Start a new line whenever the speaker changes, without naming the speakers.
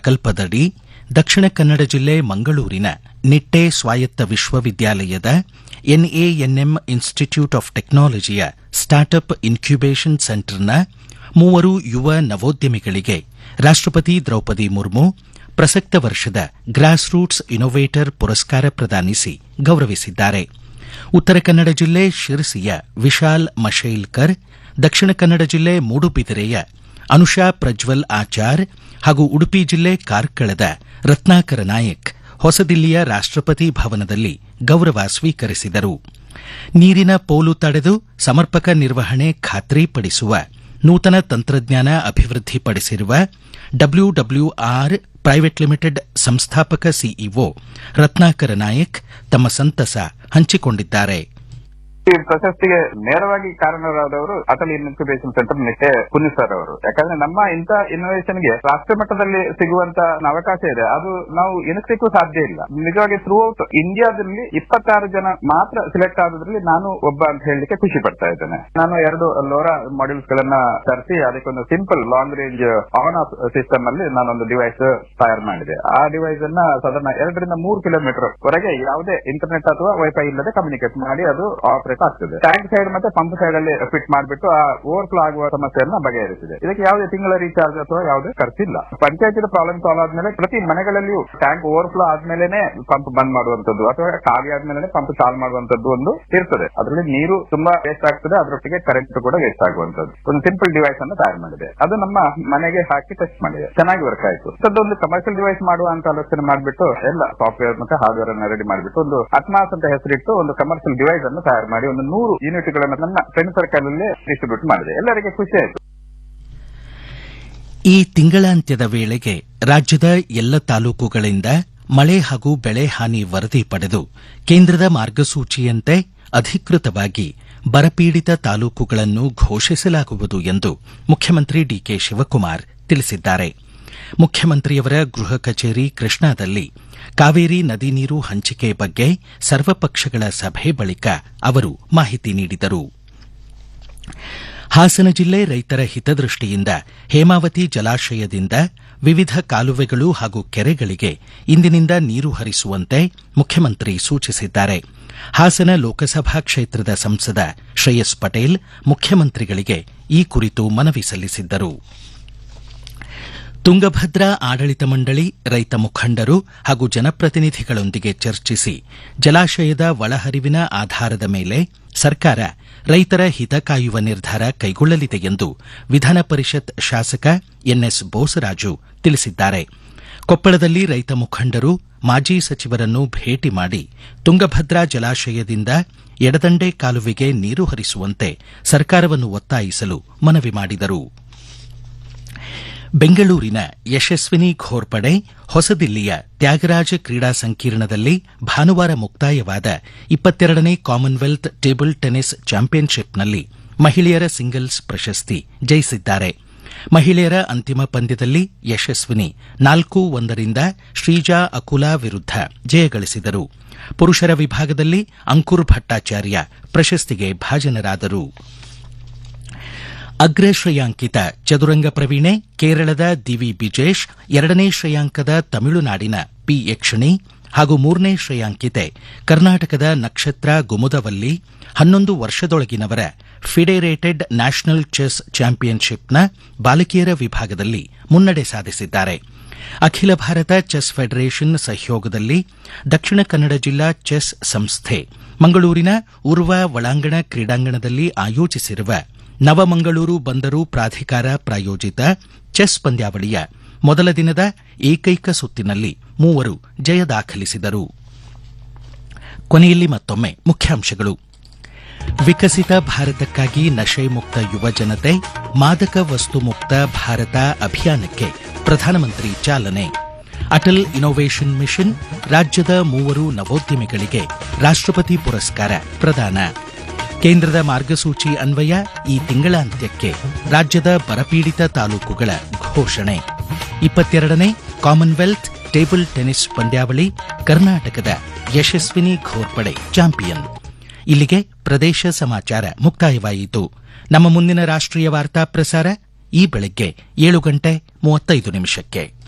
ಪ್ರಕಲ್ಪದಡಿ ದಕ್ಷಿಣ ಕನ್ನಡ ಜಿಲ್ಲೆ ಮಂಗಳೂರಿನ ನಿಟ್ಟೆ ಸ್ವಾಯತ್ತ ವಿಶ್ವವಿದ್ಯಾಲಯದ ಎನ್ಎಎನ್ಎಂ ಇನ್ಸ್ಟಿಟ್ಯೂಟ್ ಆಫ್ ಟೆಕ್ನಾಲಜಿಯ ಸ್ಟಾರ್ಟ್ಅಪ್ ಇನ್ಕ್ಯುಬೇಷನ್ ಸೆಂಟರ್ನ ಮೂವರು ಯುವ ನವೋದ್ಯಮಿಗಳಿಗೆ ರಾಷ್ಟಪತಿ ದ್ರೌಪದಿ ಮುರ್ಮು ಪ್ರಸಕ್ತ ವರ್ಷದ ಗ್ರಾಸ್ ರೂಟ್ಸ್ ಇನೋವೇಟರ್ ಪುರಸ್ಕಾರ ಪ್ರದಾನಿಸಿ ಗೌರವಿಸಿದ್ದಾರೆ ಉತ್ತರ ಕನ್ನಡ ಜಿಲ್ಲೆ ಶಿರಸಿಯ ವಿಶಾಲ್ ಮಶೇಲ್ಕರ್ ದಕ್ಷಿಣ ಕನ್ನಡ ಜಿಲ್ಲೆ ಮೂಡುಬಿದಿರೆಯ ಅನುಷಾ ಪ್ರಜ್ವಲ್ ಆಚಾರ್ ಹಾಗೂ ಉಡುಪಿ ಜಿಲ್ಲೆ ಕಾರ್ಕಳದ ರತ್ನಾಕರ ನಾಯಕ್ ಹೊಸದಿಲ್ಲಿಯ ರಾಷ್ಟಪತಿ ಭವನದಲ್ಲಿ ಗೌರವ ಸ್ವೀಕರಿಸಿದರು ನೀರಿನ ಪೋಲು ತಡೆದು ಸಮರ್ಪಕ ನಿರ್ವಹಣೆ ಖಾತ್ರಿಪಡಿಸುವ ನೂತನ ತಂತ್ರಜ್ಞಾನ ಅಭಿವೃದ್ಧಿಪಡಿಸಿರುವ ಡಬ್ಲ್ಯೂಡಬ್ಲ್ಯೂಆರ್ ಪ್ರೈವೇಟ್ ಲಿಮಿಟೆಡ್ ಸಂಸ್ಥಾಪಕ ಸಿಇಒ ರತ್ನಾಕರ ನಾಯಕ್ ತಮ್ಮ ಸಂತಸ ಹಂಚಿಕೊಂಡಿದ್ದಾರೆ
ಈ ಪ್ರಶಸ್ತಿಗೆ ನೇರವಾಗಿ ಕಾರಣರಾದವರು Atal incubation centre Nitte Puneeth sir ಅವರು ಯಾಕಂದ್ರೆ ನಮ್ಮ ಇಂಥ ಇನ್ನೋವೇಷನ್ ಗೆ ರಾಷ್ಟ್ರ ಮಟ್ಟದಲ್ಲಿ ಸಿಗುವಂತ ಅವಕಾಶ ಇದೆ ಅದು ನಾವು ಎನಿಸಲಿಕ್ಕೂ ಸಾಧ್ಯ ಇಲ್ಲ ನಿಜವಾಗಿ ಥ್ರೂ ಔಟ್ ಇಂಡಿಯಾದಲ್ಲಿ ಇಪ್ಪತ್ತಾರು ಜನ ಮಾತ್ರ ಸಿಲೆಕ್ಟ್ ಆದ್ರಲ್ಲಿ ನಾನು ಒಬ್ಬ ಅಂತ ಹೇಳಲಿಕ್ಕೆ ಖುಷಿ ಪಡ್ತಾ ಇದ್ದೇನೆ ನಾನು ಎರಡು ಲೋರಾ ಮಾಡ್ಯೂಲ್ಸ್ ಗಳನ್ನ ತರಿಸಿ ಅದಕ್ಕೊಂದು simple long range on off system ಅಲ್ಲಿ ನಾನೊಂದು ಡಿವೈಸ್ ತಯಾರು ಮಾಡಿದೆ ಆ ಡಿವೈಸ್ ಅನ್ನ ಸಾಧಾರಣ ಎರಡರಿಂದ ಮೂರು ಕಿಲೋಮೀಟರ್ ವರೆಗೆ ಯಾವುದೇ ಇಂಟರ್ನೆಟ್ ಅಥವಾ ವೈಫೈ ಇಲ್ಲದೆ ಕಮ್ಯುನಿಕೇಟ್ ಮಾಡಿ ಅದು ಆಪರೇಟ್ ಆಗ್ತದೆ ಟ್ಯಾಂಕ್ ಸೈಡ್ ಮತ್ತೆ ಪಂಪ್ ಸೈಡ್ ಅಲ್ಲಿ ಫಿಟ್ ಮಾಡಿಬಿಟ್ಟು ಆ ಓವರ್ಫ್ಲೋ ಆಗುವ ಸಮಸ್ಯೆಯನ್ನ ಬಗೆಹರಿಸಿದೆ ಇದಕ್ಕೆ ಯಾವುದೇ ತಿಂಗಳ ರೀಚಾರ್ಜ್ ಅಥವಾ ಯಾವುದೇ ಖರ್ಚಿಲ್ಲ ಪಂಚಾಯತಿನ ಪ್ರಾಬ್ಲಮ್ ಸಾಲ್ವ್ ಆದ್ಮೇಲೆ ಪ್ರತಿ ಮನೆಗಳಲ್ಲಿಯೂ ಟ್ಯಾಂಕ್ ಓವರ್ಫ್ಲೋ ಆದ್ಮೇಲೆ ಪಂಪ್ ಬಂದ್ ಮಾಡುವಂತದ್ದು ಅಥವಾ ಖಾಲಿ ಆದ್ಮೇಲೆ ಪಂಪ್ ಚಾಲು ಮಾಡುವಂತದ್ದು ಒಂದು ಇರ್ತದೆ ಅದರಲ್ಲಿ ನೀರು ತುಂಬಾ ವೇಸ್ಟ್ ಆಗ್ತದೆ ಅದರೊಟ್ಟಿಗೆ ಕರೆಂಟ್ ಕೂಡ ವೇಸ್ಟ್ ಆಗುವಂತದ್ದು ಒಂದು ಸಿಂಪಲ್ ಡಿವೈಸ್ ಅನ್ನು ತಯಾರು ಮಾಡಿದೆ ಅದು ನಮ್ಮ ಮನೆಗೆ ಹಾಕಿ ಟೆಸ್ಟ್ ಮಾಡಿದೆ ಚೆನ್ನಾಗಿ ವರ್ಕ್ ಆಯ್ತು ಒಂದು ಕಮರ್ಷಿಯಲ್ ಡಿವೈಸ್ ಮಾಡುವ ಅಂತ ಆಲೋಚನೆ ಮಾಡಿಬಿಟ್ಟು ಎಲ್ಲ ಸಾಫ್ಟ್ವೇರ್ ಮತ್ತೆ ಹಾರ್ಡ್ವೇರ್ ಅನ್ನ ರೆಡಿ ಮಾಡಿಬಿಟ್ಟು ಒಂದು ಅಟ್ಮಾಸ್ ಅಂತ ಹೆಸರಿಟ್ಟು ಒಂದು ಕಮರ್ಷಿಯಲ್ ಡಿವೈಸ್ ಅನ್ನು ತಯಾರು ಮಾಡಿ ಒಂದು ನೂರು ಯೂನಿಟ್ಗಳನ್ನು ನನ್ನ ಫ್ರೆಂಡ್ ಸರ್ಕಲ್ ಅಲ್ಲಿ ಡಿಸ್ಟ್ರಿಬ್ಯೂಟ್ ಮಾಡಿದೆ ಎಲ್ಲರಿಗೆ ಖುಷಿ ಆಯ್ತು
ಈ ತಿಂಗಳಾಂತ್ಯದ ವೇಳೆಗೆ ರಾಜ್ಯದ ಎಲ್ಲ ತಾಲೂಕುಗಳಿಂದ ಮಳೆ ಹಾಗೂ ಬೆಳೆ ಹಾನಿ ವರದಿ ಪಡೆದು ಕೇಂದ್ರದ ಮಾರ್ಗಸೂಚಿಯಂತೆ ಅಧಿಕೃತವಾಗಿ ಬರಪೀಡಿತ ತಾಲೂಕುಗಳನ್ನು ಘೋಷಿಸಲಾಗುವುದು ಎಂದು ಮುಖ್ಯಮಂತ್ರಿ ಡಿಕೆ ಶಿವಕುಮಾರ್ ತಿಳಿಸಿದ್ದಾರೆ ಮುಖ್ಯಮಂತ್ರಿಯವರ ಗೃಹ ಕಚೇರಿ ಕೃಷ್ಣಾದಲ್ಲಿ ಕಾವೇರಿ ನದಿ ನೀರು ಹಂಚಿಕೆ ಬಗ್ಗೆ ಸರ್ವಪಕ್ಷಗಳ ಸಭೆ ಬಳಿಕ ಅವರು ಮಾಹಿತಿ ನೀಡಿದರು ಹಾಸನ ಜಿಲ್ಲೆ ರೈತರ ಹಿತದೃಷ್ಟಿಯಿಂದ ಹೇಮಾವತಿ ಜಲಾಶಯದಿಂದ ವಿವಿಧ ಕಾಲುವೆಗಳು ಹಾಗೂ ಕೆರೆಗಳಿಗೆ ಇಂದಿನಿಂದ ನೀರು ಹರಿಸುವಂತೆ ಮುಖ್ಯಮಂತ್ರಿ ಸೂಚಿಸಿದ್ದಾರೆ ಹಾಸನ ಲೋಕಸಭಾ ಕ್ಷೇತ್ರದ ಸಂಸದ ಶ್ರೇಯಸ್ ಪಟೇಲ್ ಮುಖ್ಯಮಂತ್ರಿಗಳಿಗೆ ಈ ಕುರಿತು ಮನವಿ ಸಲ್ಲಿಸಿದ್ದರು ತುಂಗಭದ್ರಾ ಆಡಳಿತ ಮಂಡಳಿ ರೈತ ಮುಖಂಡರು ಹಾಗೂ ಜನಪ್ರತಿನಿಧಿಗಳೊಂದಿಗೆ ಚರ್ಚಿಸಿ ಜಲಾಶಯದ ಒಳಹರಿವಿನ ಆಧಾರದ ಮೇಲೆ ಸರ್ಕಾರ ರೈತರ ಹಿತ ಕಾಯುವ ನಿರ್ಧಾರ ಕೈಗೊಳ್ಳಲಿದೆ ಎಂದು ವಿಧಾನ ಪರಿಷತ್ ಶಾಸಕ ಎನ್ಎಸ್ ಬೋಸರಾಜು ತಿಳಿಸಿದ್ದಾರೆ ಕೊಪ್ಪಳದಲ್ಲಿ ರೈತ ಮುಖಂಡರು ಮಾಜಿ ಸಚಿವರನ್ನು ಭೇಟಿ ಮಾಡಿ ತುಂಗಭದ್ರಾ ಜಲಾಶಯದಿಂದ ಎಡದಂಡೆ ಕಾಲುವೆಗೆ ನೀರು ಹರಿಸುವಂತೆ ಸರ್ಕಾರವನ್ನು ಒತ್ತಾಯಿಸಲು ಮನವಿ ಮಾಡಿದರು ಬೆಂಗಳೂರಿನ ಯಶಸ್ವಿನಿ ಘೋರ್ಪಡೆ ಹೊಸದಿಲ್ಲಿಯ ತ್ಯಾಗರಾಜ ಕ್ರೀಡಾ ಸಂಕೀರ್ಣದಲ್ಲಿ ಭಾನುವಾರ ಮುಕ್ತಾಯವಾದ ಇಪ್ಪತ್ತೆರಡನೇ ಕಾಮನ್ವೆಲ್ತ್ ಟೇಬಲ್ ಟೆನಿಸ್ ಚಾಂಪಿಯನ್ಶಿಪ್ನಲ್ಲಿ ಮಹಿಳೆಯರ ಸಿಂಗಲ್ಸ್ ಪ್ರಶಸ್ತಿ ಜಯಿಸಿದ್ದಾರೆ ಮಹಿಳೆಯರ ಅಂತಿಮ ಪಂದ್ಯದಲ್ಲಿ ಯಶಸ್ವಿನಿ ನಾಲ್ಕು ಒಂದರಿಂದ ಶ್ರೀಜಾ ಅಕುಲಾ ವಿರುದ್ಧ ಜಯಗಳಿಸಿದರು ಪುರುಷರ ವಿಭಾಗದಲ್ಲಿ ಅಂಕುರ್ ಭಟ್ಟಾಚಾರ್ಯ ಪ್ರಶಸ್ತಿಗೆ ಭಾಜನರಾದರು ಅಗ್ರ ಶ್ರೇಯಾಂಕಿತ ಚದುರಂಗ ಪ್ರವೀಣೆ ಕೇರಳದ ದಿವಿ ಬಿಜೇಶ್ ಎರಡನೇ ಶ್ರೇಯಾಂಕದ ತಮಿಳುನಾಡಿನ ಪಿ ಯಕ್ಷಿಣಿ ಹಾಗೂ ಮೂರನೇ ಶ್ರೇಯಾಂಕಿತೆ ಕರ್ನಾಟಕದ ನಕ್ಷತ್ರ ಗುಮುದವಲ್ಲಿ ಹನ್ನೊಂದು ವರ್ಷದೊಳಗಿನವರ ಫಿಡೆರೇಟೆಡ್ ನ್ಯಾಷನಲ್ ಚೆಸ್ ಚಾಂಪಿಯನ್ಶಿಪ್ನ ಬಾಲಕಿಯರ ವಿಭಾಗದಲ್ಲಿ ಮುನ್ನಡೆ ಸಾಧಿಸಿದ್ದಾರೆ ಅಖಿಲ ಭಾರತ ಚೆಸ್ ಫೆಡರೇಷನ್ ಸಹಯೋಗದಲ್ಲಿ ದಕ್ಷಿಣ ಕನ್ನಡ ಜಿಲ್ಲಾ ಚೆಸ್ ಸಂಸ್ಥೆ ಮಂಗಳೂರಿನ ಉರ್ವ ಒಳಾಂಗಣ ಕ್ರೀಡಾಂಗಣದಲ್ಲಿ ಆಯೋಜಿಸಿರುವ ನವಮಂಗಳೂರು ಬಂದರು ಪ್ರಾಧಿಕಾರ ಪ್ರಾಯೋಜಿತ ಚೆಸ್ ಪಂದ್ಯಾವಳಿಯ ಮೊದಲ ದಿನದ ಏಕೈಕ ಸುತ್ತಿನಲ್ಲಿ ಮೂವರು ಜಯ ದಾಖಲಿಸಿದರು ಕೊನೆಯಲ್ಲಿ ಮತ್ತೊಮ್ಮೆ ಮುಖ್ಯಾಂಶಗಳು ವಿಕಸಿತ ಭಾರತಕ್ಕಾಗಿ ನಶೆ ಮುಕ್ತ ಯುವ ಜನತೆ ಮಾದಕ ವಸ್ತು ಮುಕ್ತ ಭಾರತ ಅಭಿಯಾನಕ್ಕೆ ಪ್ರಧಾನಮಂತ್ರಿ ಚಾಲನೆ ಅಟಲ್ ಇನ್ನೋವೇಷನ್ ಮಿಷನ್ ರಾಜ್ಯದ ಮೂವರು ನವೋದ್ಯಮಿಗಳಿಗೆ ರಾಷ್ಟ್ರಪತಿ ಪುರಸ್ಕಾರ ಪ್ರದಾನ ಕೇಂದ್ರದ ಮಾರ್ಗಸೂಚಿ ಅನ್ವಯ ಈ ತಿಂಗಳಾಂತ್ಯಕ್ಕೆ ರಾಜ್ಯದ ಬರಪೀಡಿತ ತಾಲೂಕುಗಳ ಘೋಷಣೆ ಇಪ್ಪತ್ತೆರಡನೇ ಕಾಮನ್ವೆಲ್ತ್ ಟೇಬಲ್ ಟೆನಿಸ್ ಪಂದ್ಯಾವಳಿ ಕರ್ನಾಟಕದ ಯಶಸ್ವಿನಿ ಘೋರ್ಪಡೆ ಚಾಂಪಿಯನ್ ಇಲ್ಲಿಗೆ ಪ್ರದೇಶ ಸಮಾಚಾರ ಮುಕ್ತಾಯವಾಯಿತು ನಮ್ಮ ಮುಂದಿನ ರಾಷ್ಟ್ರೀಯ ವಾರ್ತಾ ಪ್ರಸಾರ ಈ ಬೆಳಗ್ಗೆ ಏಳು ಗಂಟೆ ಮೂವತ್ತೈದು ನಿಮಿಷಕ್ಕೆ